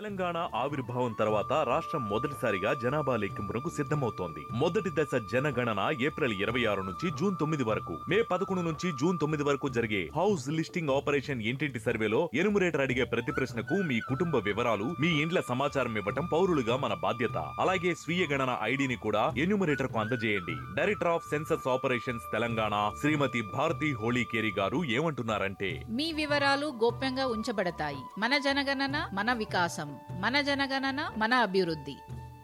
తెలంగాణ ఆవిర్భావం తర్వాత రాష్ట్రం మొదటిసారిగా జనాభా లెక్కింపునకు సిద్ధమవుతోంది మొదటి దశ జనగణన ఏప్రిల్ ఇరవై ఆరు నుంచి జూన్ తొమ్మిది వరకు మే పదకొండు నుంచి జూన్ తొమ్మిది వరకు జరిగే హౌస్ లిస్టింగ్ ఆపరేషన్ ఇంటింటి సర్వేలో ఎనుమరేటర్ అడిగే ప్రతి ప్రశ్నకు మీ కుటుంబ వివరాలు మీ ఇండ్ల సమాచారం ఇవ్వటం పౌరులుగా మన బాధ్యత అలాగే స్వీయ గణన ఐడిని కూడా ఎన్యూమరేటర్ కు అందజేయండి director of census operations Telangana Shrimati Bharati Holikeri garu ఏమంటున్నారంటే మీ వివరాలు గోప్యంగా ఉంచబడతాయి మన జనగణన మన వికాసం మన జనగణన మన అభివృద్ధి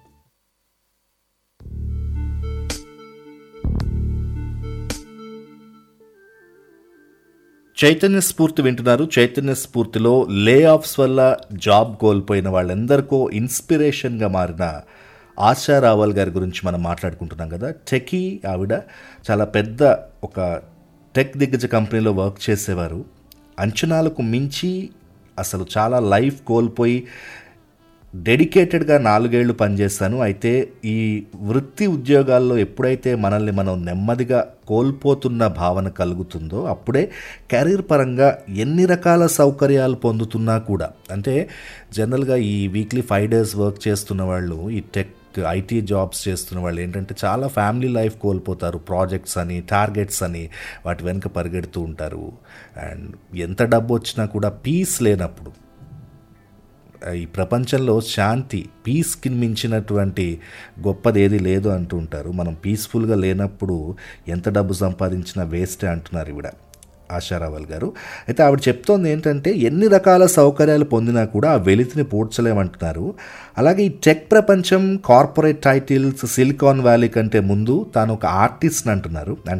చైతన్య స్ఫూర్తి వింటున్నారు చైతన్య స్ఫూర్తిలో లే ఆఫ్స్ వల్ల జాబ్ కోల్పోయిన వాళ్ళందరికో ఇన్స్పిరేషన్గా మారిన ఆశా రావల్ గారి గురించి మనం మాట్లాడుకుంటున్నాం కదా టెకీ ఆవిడ చాలా పెద్ద ఒక టెక్ దిగ్గజ కంపెనీలో వర్క్ చేసేవారు అంచనాలకు మించి అసలు చాలా లైఫ్ కోల్పోయి డెడికేటెడ్గా నాలుగేళ్లు పనిచేస్తాను అయితే ఈ వృత్తి ఉద్యోగాల్లో ఎప్పుడైతే మనల్ని మనం నెమ్మదిగా కోల్పోతున్న భావన కలుగుతుందో అప్పుడే కెరీర్ పరంగా ఎన్ని రకాల సౌకర్యాలు పొందుతున్నా కూడా అంటే జనరల్గా ఈ వీక్లీ ఫైవ్ డేస్ వర్క్ చేస్తున్న వాళ్ళు ఈ టెక్ ఐటీ జాబ్స్ చేస్తున్న వాళ్ళు ఏంటంటే చాలా ఫ్యామిలీ లైఫ్ కోల్పోతారు ప్రాజెక్ట్స్ అని టార్గెట్స్ అని వాటి వెనుక పరిగెడుతూ ఉంటారు అండ్ ఎంత డబ్బు వచ్చినా కూడా పీస్ లేనప్పుడు ఈ ప్రపంచంలో శాంతి పీస్కి మించినటువంటి గొప్పది ఏది లేదు అంటూ ఉంటారు మనం పీస్ఫుల్గా లేనప్పుడు ఎంత డబ్బు సంపాదించినా వేస్టే అంటున్నారు ఈవిడ ఆశారావల్ గారు అయితే ఆవిడ చెప్తోంది ఏంటంటే ఎన్ని రకాల సౌకర్యాలు పొందినా కూడా ఆ వెలితిని పూడ్చలేమంటున్నారు అలాగే ఈ టెక్ ప్రపంచం కార్పొరేట్ టైటిల్స్ సిలికాన్ వ్యాలీ కంటే ముందు తాను ఒక ఆర్టిస్ట్ అంటున్నారు